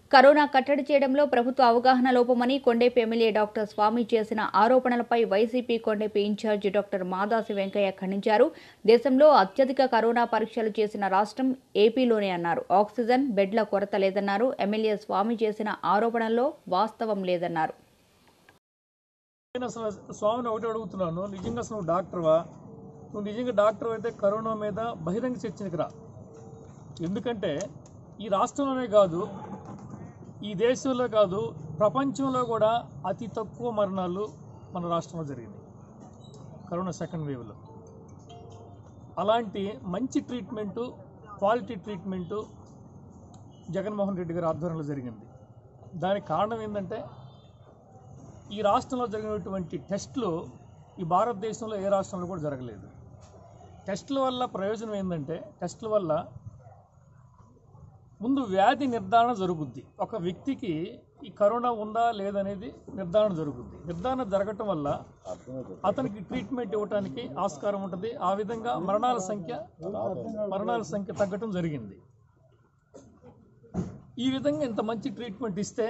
corona కట్టడి చేయడంలో ప్రభుత్వ అవగాహన లోపమని కొండేపి ఎమ్మెల్యే డాక్టర్ స్వామి చేసిన ఆరోపణలపై YCP Kondepi in charge doctor Madasi Venkaiah ఖండించారు దేశంలో అత్యధిక కరోనా పరీక్షలు చేసిన రాష్ట్రం ఏపీలోనే అన్నారు ఆక్సిజన్ బెడ్ల కొరత లేదన్నారు ఎమ్మెల్యే స్వామి చేసిన ఆరోపణల్లో వాస్తవం లేదన్నారు నేను అసలు స్వామిని ఒకటి అడుగుతున్నాను నిజంగా అసలు నువ్వు డాక్టర్వా నువ్వు నిజంగా డాక్టర్ అయితే కరోనా మీద బహిరంగ చర్చనికి రా ఎందుకంటే ఈ రాష్ట్రంలోనే కాదు ఈ దేశంలో కాదు ప్రపంచంలో కూడా అతి తక్కువ మరణాలు మన రాష్ట్రంలో జరిగినాయి కరోనా సెకండ్ వేవ్లో అలాంటి మంచి treatment quality treatment Jaganmohan Reddy గారి ఆధ్వర్యంలో జరిగింది దానికి కారణం ఏంటంటే ఈ రాష్ట్రంలో జరిగినటువంటి టెస్టులు ఈ భారతదేశంలో ఏ రాష్ట్రంలో కూడా జరగలేదు టెస్టుల వల్ల ప్రయోజనం ఏంటంటే టెస్టుల వల్ల ముందు వ్యాధి నిర్ధారణ జరుగుద్ది ఒక వ్యక్తికి ఈ కరోనా ఉందా లేదనేది నిర్ధారణ జరుగుద్ది నిర్ధారణ జరగటం వల్ల అతనికి ట్రీట్మెంట్ ఇవ్వడానికి ఆస్కారం ఉంటుంది ఆ విధంగా మరణాల సంఖ్య మరణాల సంఖ్య తగ్గటం జరిగింది ఈ విధంగా ఇంత మంచి ట్రీట్మెంట్ ఇస్తే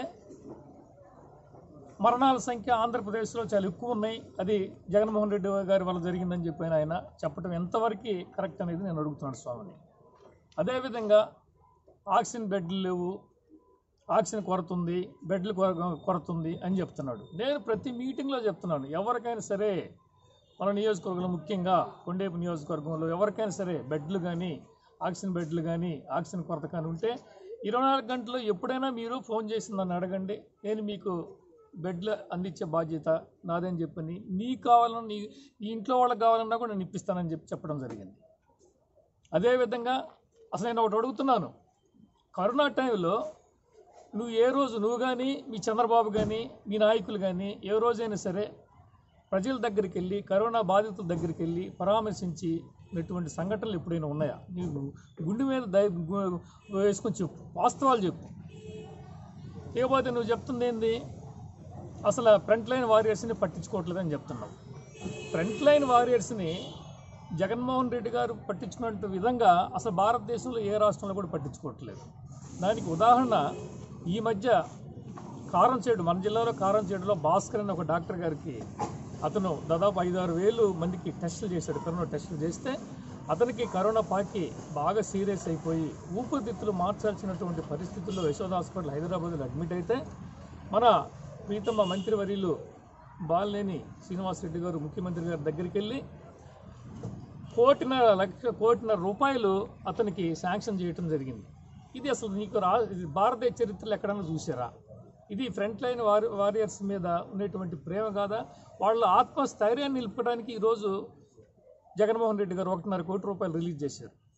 మరణాల సంఖ్య ఆంధ్రప్రదేశ్లో చాలా ఎక్కువ ఉన్నాయి అది జగన్మోహన్ రెడ్డి గారి వల్ల జరిగిందని చెప్పి ఆయన చెప్పడం ఎంతవరకు కరెక్ట్ అనేది నేను అడుగుతున్నాను స్వామిని అదేవిధంగా ఆక్సిజన్ బెడ్లు లేవు ఆక్సిజన్ కొరత ఉంది బెడ్లు కొర- కొరత ఉంది అని చెప్తున్నాడు నేను ప్రతి మీటింగ్లో చెప్తున్నాను ఎవరికైనా సరే మన నియోజకవర్గంలో ముఖ్యంగా కొండేపు నియోజకవర్గంలో ఎవరికైనా సరే బెడ్లు కానీ ఆక్సిజన్ బెడ్లు కానీ ఆక్సిజన్ కొరత కానీ ఉంటే ఇరవై నాలుగు గంటలు ఎప్పుడైనా మీరు ఫోన్ చేసి నన్ను అడగండి నేను మీకు బెడ్లు అందించే బాధ్యత నాదని చెప్పని నీకు కావాలన్నా నీ నీ ఇంట్లో వాళ్ళకి కావాలన్నా కూడా నేను ఇప్పిస్తానని చెప్పి చెప్పడం జరిగింది అదేవిధంగా అసలు నేను ఒకటి అడుగుతున్నాను కరోనా టైంలో నువ్వు ఏ రోజు నువ్వు కానీ మీ చంద్రబాబు కానీ మీ నాయకులు కానీ ఏ రోజైనా సరే ప్రజల దగ్గరికి వెళ్ళి కరోనా బాధితుల దగ్గరికి వెళ్ళి పరామర్శించినటువంటి సంఘటనలు ఎప్పుడైనా ఉన్నాయా నీవు గుండె మీద దయ గు- వేసుకొని చెప్పు వాస్తవాలు చెప్పు లేకపోతే నువ్వు చెప్తుంది ఏంది అసలు ఫ్రంట్ లైన్ వారియర్స్ని పట్టించుకోవట్లేదని చెప్తున్నావు ఫ్రంట్ లైన్ వారియర్స్ని జగన్మోహన్ రెడ్డి గారు పట్టించుకున్న విధంగా అసలు భారతదేశంలో ఏ రాష్ట్రంలో కూడా పట్టించుకోవట్లేదు దానికి ఉదాహరణ ఈ మధ్య కారంచేడు మన జిల్లాలో కారంచేడులో భాస్కర్ అనే ఒక డాక్టర్ గారికి అతను దాదాపు ఐదారు వేలు మందికి టెస్టులు చేశాడు కరోనా టెస్టులు చేస్తే అతనికి కరోనా పాకి బాగా సీరియస్ అయిపోయి ఊపిరితిత్తులు మార్చాల్సినటువంటి పరిస్థితుల్లో యశోద హాస్పిటల్ హైదరాబాద్లో అడ్మిట్ అయితే మన ప్రీతమ్మ మంత్రివర్యులు బాలినేని శ్రీనివాసరెడ్డి గారు ముఖ్యమంత్రి గారి దగ్గరికి వెళ్ళి కోటిన్నర లక్ష కోటిన్నర రూపాయలు అతనికి శాంక్షన్ చేయటం జరిగింది ఇది అసలు నీకు రా ఇది భారతదేశ చరిత్రలో ఎక్కడైనా చూసారా ఇది ఫ్రంట్ లైన్ వారి వారియర్స్ మీద ఉండేటువంటి ప్రేమ కాదా వాళ్ళ ఆత్మస్థైర్యాన్ని నిలుపడానికి ఈరోజు జగన్మోహన్ రెడ్డి గారు ఒకటిన్నర కోటి రూపాయలు రిలీజ్ చేశారు